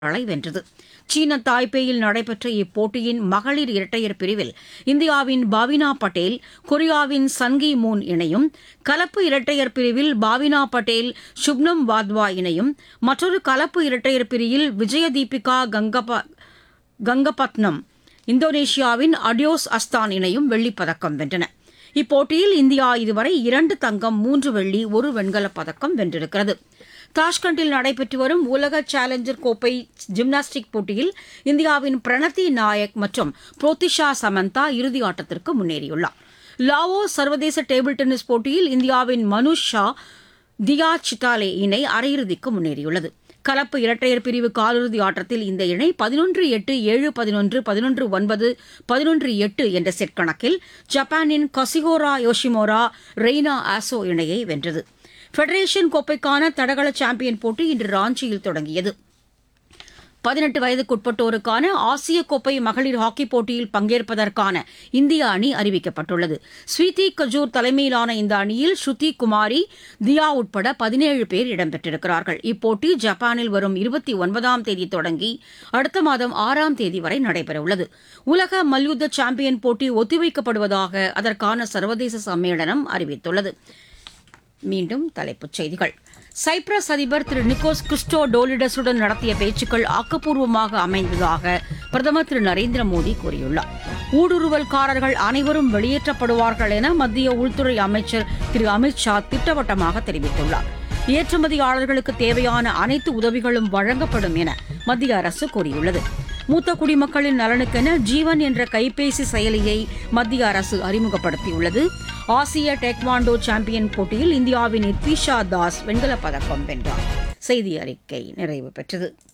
ளை வென்றது சீன தாய்பேயில் நடைபெற்ற இப்போட்டியின் மகளிர் இரட்டையர் பிரிவில் இந்தியாவின் பாவினா பட்டேல் கொரியாவின் சன்கி மூன் இணையும் கலப்பு இரட்டையர் பிரிவில் பாவினா பட்டேல் சுப்னம் வாத்வா இணையும் மற்றொரு கலப்பு இரட்டையர் பிரிவில் விஜயதீபிகா கங்கப கங்கபத்னம் இந்தோனேஷியாவின் அடியோஸ் அஸ்தான் இணையும் வெள்ளிப் பதக்கம் வென்றன இப்போட்டியில் இந்தியா இதுவரை இரண்டு தங்கம் மூன்று வெள்ளி ஒரு வெண்கலப் பதக்கம் வென்றிருக்கிறது தாஷ்கண்டில் நடைபெற்று வரும் உலக சேலஞ்சர் கோப்பை ஜிம்னாஸ்டிக் போட்டியில் இந்தியாவின் பிரணதி நாயக் மற்றும் புரோத்திஷா சமந்தா இறுதி ஆட்டத்திற்கு முன்னேறியுள்ளார் லாவோ சர்வதேச டேபிள் டென்னிஸ் போட்டியில் இந்தியாவின் மனுஷ் ஷா தியா சிட்டாலே இணை அரையிறுதிக்கு முன்னேறியுள்ளது கலப்பு இரட்டையர் பிரிவு காலிறுதி ஆட்டத்தில் இந்த இணை பதினொன்று எட்டு ஏழு பதினொன்று பதினொன்று ஒன்பது பதினொன்று எட்டு என்ற செட் கணக்கில் ஜப்பானின் கசிகோரா யோஷிமோரா ரெய்னா ஆசோ இணையை வென்றது ஃபெடரேஷன் கோப்பைக்கான தடகள சாம்பியன் போட்டி இன்று ராஞ்சியில் தொடங்கியது பதினெட்டு வயதுக்குட்பட்டோருக்கான ஆசிய கோப்பை மகளிர் ஹாக்கி போட்டியில் பங்கேற்பதற்கான இந்திய அணி அறிவிக்கப்பட்டுள்ளது ஸ்வீதி கஜூர் தலைமையிலான இந்த அணியில் ஸ்ருதி குமாரி தியா உட்பட பதினேழு பேர் இடம்பெற்றிருக்கிறார்கள் இப்போட்டி ஜப்பானில் வரும் இருபத்தி ஒன்பதாம் தேதி தொடங்கி அடுத்த மாதம் ஆறாம் தேதி வரை நடைபெறவுள்ளது உலக மல்யுத்த சாம்பியன் போட்டி ஒத்திவைக்கப்படுவதாக அதற்கான சர்வதேச சம்மேளனம் அறிவித்துள்ளது மீண்டும் தலைப்புச் செய்திகள் சைப்ரஸ் அதிபர் திரு நிக்கோஸ் கிறிஸ்டோ டோலிடஸுடன் நடத்திய பேச்சுக்கள் ஆக்கப்பூர்வமாக அமைந்ததாக பிரதமர் திரு நரேந்திர மோடி கூறியுள்ளார் ஊடுருவல்காரர்கள் அனைவரும் வெளியேற்றப்படுவார்கள் என மத்திய உள்துறை அமைச்சர் திரு அமித் ஷா திட்டவட்டமாக தெரிவித்துள்ளார் ஏற்றுமதியாளர்களுக்கு தேவையான அனைத்து உதவிகளும் வழங்கப்படும் என மத்திய அரசு கூறியுள்ளது மூத்த குடிமக்களின் நலனுக்கென ஜீவன் என்ற கைபேசி செயலியை மத்திய அரசு அறிமுகப்படுத்தியுள்ளது ஆசிய டெக்வாண்டோ சாம்பியன் போட்டியில் இந்தியாவின் இத்விஷா தாஸ் வெண்கலப் பதக்கம் வென்றார் செய்தி அறிக்கை நிறைவு பெற்றது